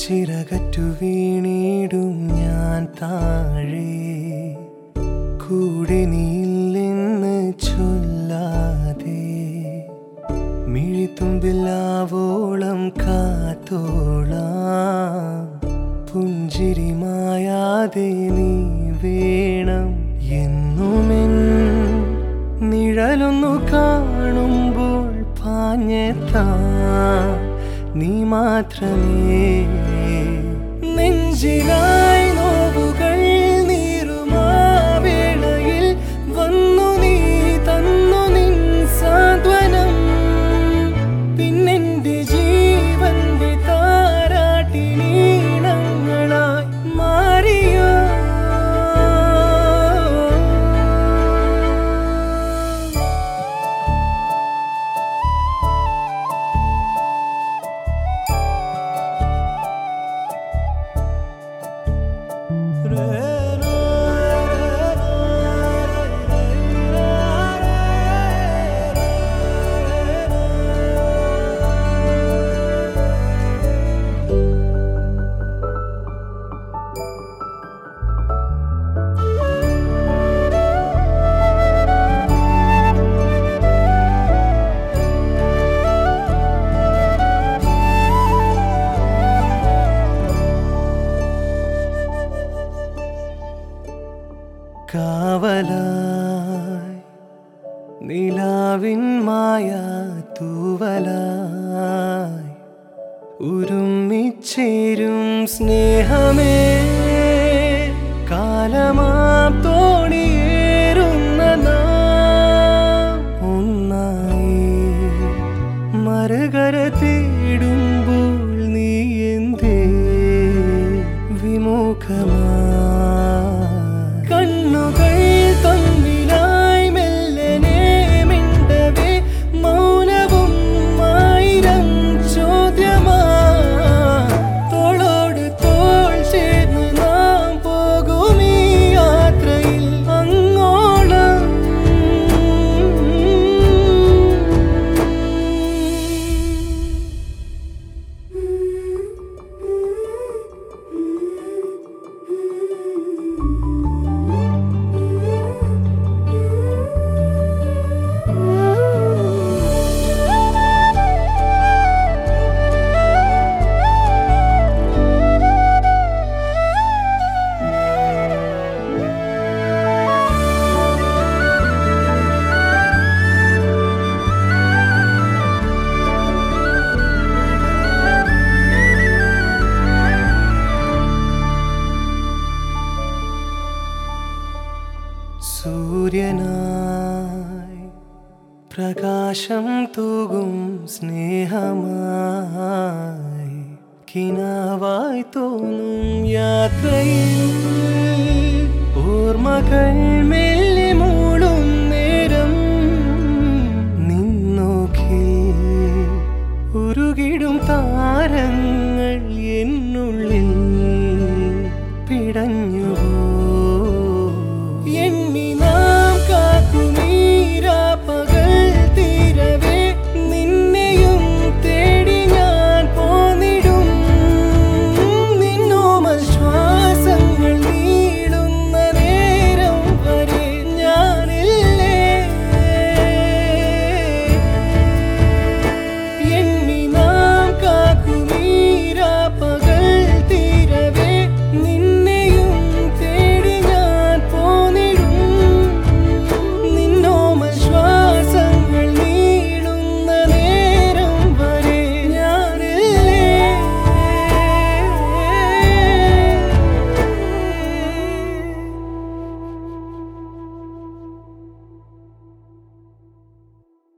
ചിറകറ്റു വീണിടും ഞാൻ താഴെ കൂടെ നീല്ലെന്ന് ചൊല്ലാതെ മിഴിത്തുമ്പില്ലാവോളം കാത്തോളാം പുഞ്ചിരി മായാതെ നീ വേണം എന്നുമെൻ നിഴലൊന്നു കാണുമ്പോൾ പാഞ്ഞെത്താ നീ മാത്രമേ നെഞ്ചിലായി നോവുകൾ നീറുമാവേളയിൽ വന്നു നീ തന്നു നിൻ സാന്ത്വനം പിന്നെന്റെ ജീവന്റെ താരാട്ടിനീണങ്ങളായി മാറിയോ കാവലായി നിലാവിൻ മായ തൂവലായി ഉരുമ്മിച്ചേരും സ്നേഹമേ കാലമാം തോണിയേറുന്ന നാം ഒന്നായി മറുകര തേടുമ്പോൾ നീ എന്തേ വിമുഖമാ കണ്ണുകൾ തമ്മിലായി മെല്ലനെ മിണ്ടവേ മൗനവും ആയിരം ചോദ്യമാ തോളോട് തോൾ ചേർന്ന് നാം പോകും ഈ യാത്രയിൽ അങ്ങോളം സൂര്യനായി പ്രകാശം തൂകും സ്നേഹമായി കിനാവായി തോന്നും യാത്രയിൽ ഓർമ്മകൾ മെല്ലെ മൂളും നേരം നിന്നോക്കി ഉരുകിടും താരങ്ങൾ എന്നുള്ളിൽ പിടഞ്ഞു